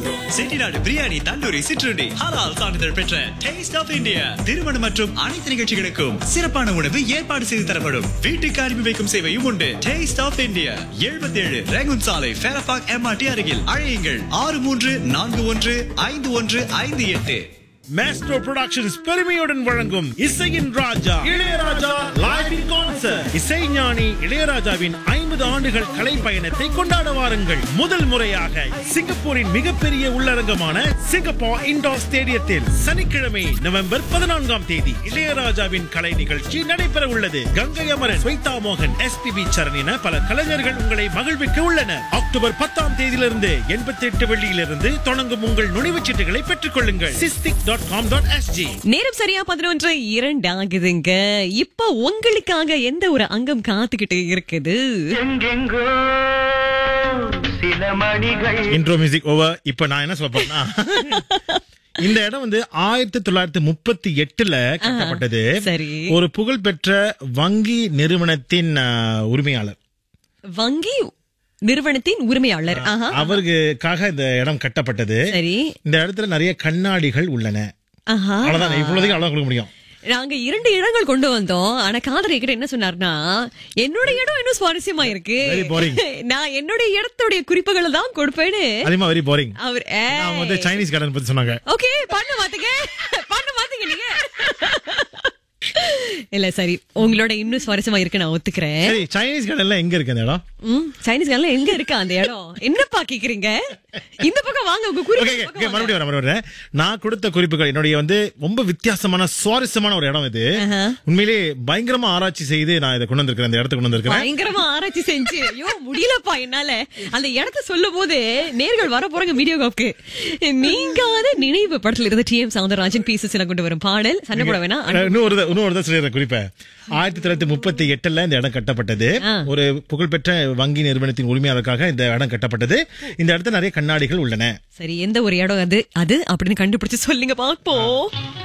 செட்டிநாடு பிரியாணி தந்தூரி சிற்றுண்டி ஹலால் சான்றிதழ் பெற்ற டேஸ்ட் ஆஃப் இந்தியா திருமணம் மற்றும் அனைத்து நிகழ்ச்சிகளுக்கும் சிறப்பான உணவு ஏற்பாடு செய்து தரப்படும் வீட்டுக்கு அனுப்பி வைக்கும் சேவையும் உண்டு டேஸ்ட் ஆஃப் இந்தியா எழுபத்தி ஏழு ரேகுன் சாலை ஃபேரபாக் எம்ஆர்டி அருகில் அழையுங்கள் ஆறு மூன்று நான்கு ஒன்று ஐந்து ஒன்று ஐந்து எட்டு மேஸ்ட்ரோ புரொடக்ஷன்ஸ் பெருமையுடன் வழங்கும் இசையின் ராஜா இளையராஜா லைவ் இன் கான்சர்ட் இசைஞானி இளையராஜாவின் ஐம்பது ஆண்டுகள் கலை பயணத்தை கொண்டாட வாருங்கள் முதல் முறையாக சிங்கப்பூரின் மிகப்பெரிய உள்ளரங்கமான சிங்கப்பூர் இண்டோர் ஸ்டேடியத்தில் சனிக்கிழமை நவம்பர் பதினான்காம் தேதி இளையராஜாவின் கலை நிகழ்ச்சி நடைபெற உள்ளது கங்கை அமரன் ஸ்வைதா மோகன் எஸ்பிபி சரண் என பல கலைஞர்கள் உங்களை மகிழ்விக்க உள்ளனர் அக்டோபர் பத்தாம் தேதியிலிருந்து எண்பத்தி எட்டு வெள்ளியிலிருந்து தொடங்கும் உங்கள் நுழைவுச் சீட்டுகளை பெற்றுக் கொள்ளுங்கள் SISTIC dot com dot SG நேரம் சரியா பதினொன்று இரண்டு ஆகுதுங்க இப்ப உங்களுக்காக எந்த ஒரு அங்கம் காத்துக்கிட்டு இருக்குது எங்கெங்கோ சில மணிகள் இன்ட்ரோ மியூசிக் ஓவர் இப்ப நான் என்ன சொல்ல போறேன்னா இந்த இடம் வந்து ஆயிரத்தி தொள்ளாயிரத்தி முப்பத்தி எட்டுல கட்டப்பட்டது சரி. ஒரு புகழ்பெற்ற வங்கி நிறுவனத்தின் அஹ், உரிமையாளர் வங்கி நிறுவனத்தின் உரிமையாளர் ஆஹா அவருக்காக இந்த இடம் கட்டப்பட்டது சரி இந்த இடத்துல நிறைய கண்ணாடிகள் உள்ளன ஆஹா அவ்வளவுதான் இவ்வளவுக்கு அவ்வளவு கொடுக்க முடியும் நாங்க இரண்டு இடங்கள் கொண்டு வந்தோம் ஆனா காதல் கிட்ட என்ன சொன்னார்னா என்னோட இடம் இன்னும் சுவாரஸ்யமா இருக்கு Very boring. நான் என்னுடைய இடத்துடைய குறிப்புகளை தான் கொடுப்பேன்னு அதிகமா வெரி போரிங் அவர் அவங்க வந்து சைனீஸ் கார்டன் பத்தி சொன்னாங்க ஓகே பண்ண மாத்துங்க பண்ண மாத்துங்க நீங்க இல்ல சரி உங்களோட இன்னும் சுவாரஸ்யமா இருக்கு நான் ஒத்துக்கிறேன் சரி சைனீஸ் கார்டன்ல எங்க இருக்கு அந்த இடம் ம் சைனீஸ் காரல எங்க இருக்கா அந்த இடம் என்னப்பா கேக்குறீங்க இந்த பக்கம் வாங்க உங்க ஓகே குறிப்பு ஓகே பக்கம் வாங்க. மறுபடியும் வரேன் மறுபடியும் வரேன். நான் கொடுத்த குறிப்புகள் என்னுடைய வந்து ரொம்ப வித்தியாசமான சுவாரஸ்யமான ஒரு இடம் இது ஆஹா. உண்மையிலே பயங்கரமா ஆராய்ச்சி செய்து நான் இதை கொண்டு வந்திருக்கிறேன் இந்த இடத்துக்கு கொண்டு வந்திருக்கிறேன் பயங்கரமா ஆராய்ச்சி செஞ்சு ஐயோ முடியலப்பா என்னால அந்த இடத்த சொல்லும் போது நேர்கள் வர போறாங்க வீடியோ காப்க்கு நீங்காத நினைவு படத்துல இருந்த டி எம் சவுந்தரராஜன் பி எல்லாம் கொண்டு வரும் பாடல் சண்டை போட வேணாம் அஹ், இன்னும் ஒரு த- இன்னும் ஒரு தான் சொல்லிடுறேன் குறிப்பை ஆயிரத்தி தொள்ளாயிரத்தி முப்பத்தி எட்டுல இந்த இடம் கட்டப்பட்டது ஆ. ஒரு புகழ்பெற்ற வங்கி நிறுவனத்தின் உரிமையாளருக்காக இந்த இடம் கட்டப்பட்டது இந்த இடத்துல நிறைய கண்ணாடிகள் உள்ளன சரி எந்த ஒரு இடம் அது அது அப்படின்னு கண்டுபிடிச்சு சொல்லுங்க பாப்போம்